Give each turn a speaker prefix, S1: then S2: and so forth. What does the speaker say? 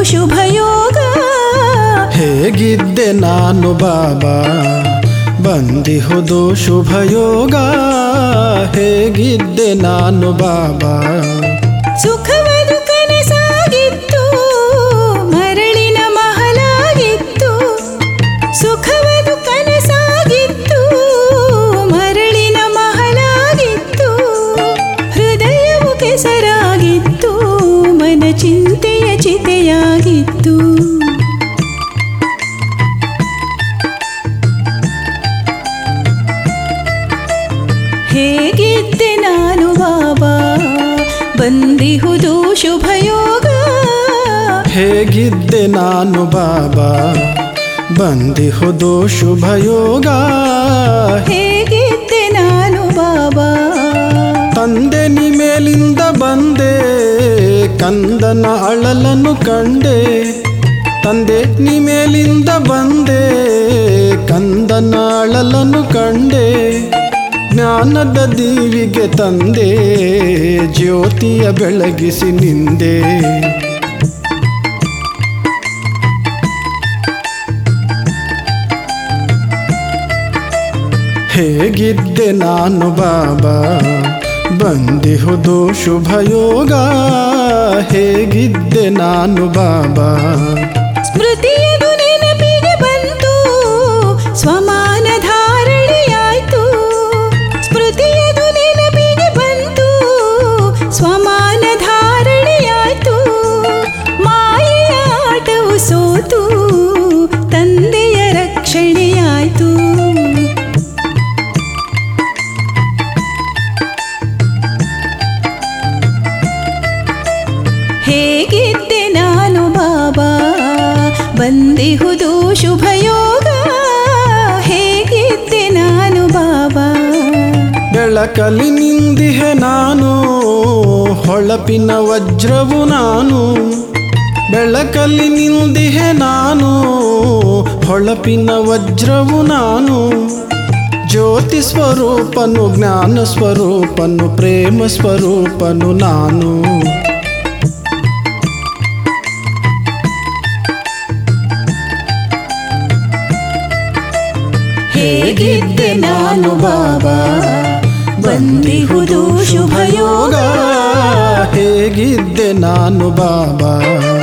S1: ಶುಭಯೋಗ
S2: ಹೇಗಿದ್ದೆ ನಾನು ಬಾಬಾ ಬಂದಿಹುದು ಶುಭಯೋಗ ಹೇಗಿದ್ದೆ ನಾನು ಬಾಬಾ
S1: ಸುಖವದು ಕನಸಾಗಿತ್ತು ಮರಳಿನ ಮಹಲಾಗಿತ್ತು ಸುಖವದು ಕನಸಾಗಿತ್ತು ಮರಳಿನ ಮಹಲಾಗಿತ್ತು ಹೃದಯವು ಕೆಸರಾಗಿತ್ತು ಮನ ಚಿಂತೆಯ ಚಿತೆಯಾಗಿತ್ತು ಹೇಗಿದ್ದೆ ನಾನು ಬಾಬಾ ಬಂದಿಹುದು ಶುಭಯೋಗ
S2: ಹೇಗಿದ್ದೆ ನಾನು ಬಾಬಾ ಬಂದಿಹುದು ಶುಭಯೋಗ
S1: ಹೇಗಿದ್ದೆ ನಾನು ಬಾಬಾ
S2: ತಂದೆ ನಿ ಮೇಲಿಂದ ಬಂದೆ ಕಂದನ ಅಳಲನ್ನು ಕಂಡೆ ತಂದೆ ನಿ ಮೇಲಿಂದ ಬಂದೆ ಕಂದನ ಅಳಲನ್ನು ಕಂಡೆ ಜ್ಞಾನದ ದೀವಿಗೆ ತಂದೆ ಜ್ಯೋತಿಯ ಬೆಳಗಿಸಿ ನಿಂದೆ ಹೇಗಿದ್ದೆ ನಾನು ಬಾಬಾ ಬಂದಿಹುದು ಶುಭಯೋಗ ಹೇಗಿದ್ದೆ ನಾನು ಬಾಬಾ
S1: ಸ್ಮೃತಿಯದು ನೆನಪಿಗೆ ಬಂತು ಸ್ವಮಾನ ಧಾರಣೆಯಾಯ್ತು ಸ್ಮೃತಿಯದು ನೆನಪಿಗೆ ಬಂತು ಸ್ವಮಾನ ಧಾರಣೆಯಾಯ್ತು ಮಾಯೆಯ ಆಟವು ಸೋತು ತಂದೆಯ ರಕ್ಷಣೆಯಾಯ್ತು ಹೇಗಿದ್ದೆ ನಾನು ಬಾಬಾ ಬಂದಿಹುದು ಶುಭಯೋಗ ಹೇಗಿದ್ದೆ ನಾನು ಬಾಬಾ
S2: ಬೆಳಕಲಿ ನಿಂದಿಹೆ ನಾನು ಹೊಳಪಿನ ವಜ್ರವು ನಾನು ಬೆಳಕಲ್ಲಿ ನಿಂದಿಹೆ ನಾನು ಹೊಳಪಿನ ವಜ್ರವು ನಾನು ಜ್ಯೋತಿ ಸ್ವರೂಪನು ಜ್ಞಾನ ಸ್ವರೂಪನು ಪ್ರೇಮ ಸ್ವರೂಪನು ನಾನು
S1: ಹೇಗಿದ್ದೆ ನಾನು ಬಾಬಾ ಬಂದಿಹುದು ಶುಭಯೋಗ
S2: ಹೇಗಿದ್ದೆ ನಾನು ಬಾಬಾ